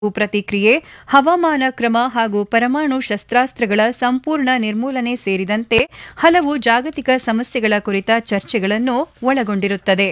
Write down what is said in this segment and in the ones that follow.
ಪ್ರತಿಕ್ರಿಯೆ ಹವಾಮಾನ ಕ್ರಮ ಹಾಗೂ ಪರಮಾಣು ಶಸ್ತ್ರಾಸ್ತ್ರಗಳ ಸಂಪೂರ್ಣ ನಿರ್ಮೂಲನೆ ಸೇರಿದಂತೆ ಹಲವು ಜಾಗತಿಕ ಸಮಸ್ಯೆಗಳ ಕುರಿತ ಚರ್ಚೆಗಳನ್ನು ಒಳಗೊಂಡಿರುತ್ತದೆ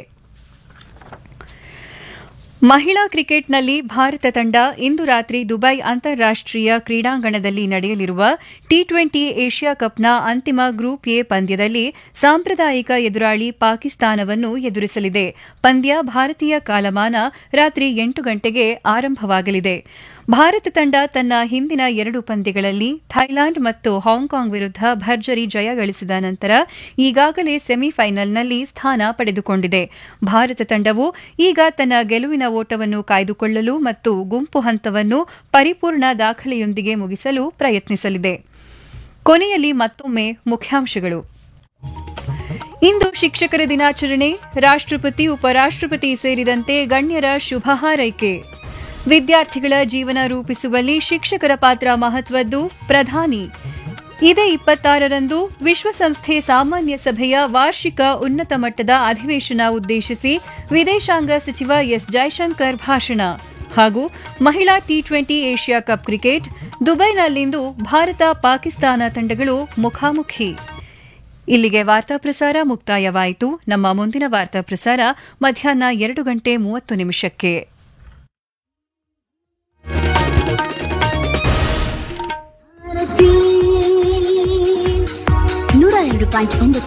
ಮಹಿಳಾ ಕ್ರಿಕೆಟ್ನಲ್ಲಿ ಭಾರತ ತಂಡ ಇಂದು ರಾತ್ರಿ ದುಬೈ ಅಂತಾರಾಷ್ಟೀಯ ಕ್ರೀಡಾಂಗಣದಲ್ಲಿ ನಡೆಯಲಿರುವ ಟಿ ಟ್ವೆಂಟಿ ಏಷ್ಯಾ ಕಪ್ನ ಅಂತಿಮ ಗ್ರೂಪ್ ಎ ಪಂದ್ಯದಲ್ಲಿ ಸಾಂಪ್ರದಾಯಿಕ ಎದುರಾಳಿ ಪಾಕಿಸ್ತಾನವನ್ನು ಎದುರಿಸಲಿದೆ ಪಂದ್ಯ ಭಾರತೀಯ ಕಾಲಮಾನ ರಾತ್ರಿ ಎಂಟು ಗಂಟೆಗೆ ಆರಂಭವಾಗಲಿದೆ ಭಾರತ ತಂಡ ತನ್ನ ಹಿಂದಿನ ಎರಡು ಪಂದ್ಯಗಳಲ್ಲಿ ಥೈಲ್ಯಾಂಡ್ ಮತ್ತು ಹಾಂಗ್ಕಾಂಗ್ ವಿರುದ್ಧ ಭರ್ಜರಿ ಜಯ ಗಳಿಸಿದ ನಂತರ ಈಗಾಗಲೇ ಸೆಮಿಫೈನಲ್ನಲ್ಲಿ ಸ್ಥಾನ ಪಡೆದುಕೊಂಡಿದೆ ಭಾರತ ತಂಡವು ಈಗ ತನ್ನ ಗೆಲುವಿನ ಓಟವನ್ನು ಕಾಯ್ದುಕೊಳ್ಳಲು ಮತ್ತು ಗುಂಪು ಹಂತವನ್ನು ಪರಿಪೂರ್ಣ ದಾಖಲೆಯೊಂದಿಗೆ ಮುಗಿಸಲು ಪ್ರಯತ್ನಿಸಲಿದೆ ಕೊನೆಯಲ್ಲಿ ಮತ್ತೊಮ್ಮೆ ಮುಖ್ಯಾಂಶಗಳು ಇಂದು ಶಿಕ್ಷಕರ ದಿನಾಚರಣೆ ರಾಷ್ಟ್ರಪತಿ ಉಪರಾಷ್ಟ್ರಪತಿ ಸೇರಿದಂತೆ ಗಣ್ಯರ ಶುಭ ಹಾರೈಕೆ ವಿದ್ಯಾರ್ಥಿಗಳ ಜೀವನ ರೂಪಿಸುವಲ್ಲಿ ಶಿಕ್ಷಕರ ಪಾತ್ರ ಮಹತ್ವದ್ದು ಪ್ರಧಾನಿ ಇದೇ ಇಪ್ಪತ್ತಾರರಂದು ವಿಶ್ವಸಂಸ್ಥೆ ಸಾಮಾನ್ಯ ಸಭೆಯ ವಾರ್ಷಿಕ ಉನ್ನತ ಮಟ್ಟದ ಅಧಿವೇಶನ ಉದ್ದೇಶಿಸಿ ವಿದೇಶಾಂಗ ಸಚಿವ ಎಸ್ ಜೈಶಂಕರ್ ಭಾಷಣ ಹಾಗೂ ಮಹಿಳಾ T twenty Asia Cup cricket ದುಬೈನಲ್ಲಿಂದು ಭಾರತ ಪಾಕಿಸ್ತಾನ ತಂಡಗಳು ಮುಖಾಮುಖಿ ಇಲ್ಲಿಗೆ ವಾರ್ತಾ ಪ್ರಸಾರ ಮುಕ್ತಾಯವಾಯಿತು ನಮ್ಮ ಮುಂದಿನ ವಾರ್ತಾ ಪ್ರಸಾರ ಮಧ್ಯಾಹ್ನ ಎರಡು ಗಂಟೆ ಮೂವತ್ತು ನಿಮಿಷಕ್ಕೆ ನೂರ ಎರಡು ಪಾಯಿಂಟ್ ಒಂಬತ್ತು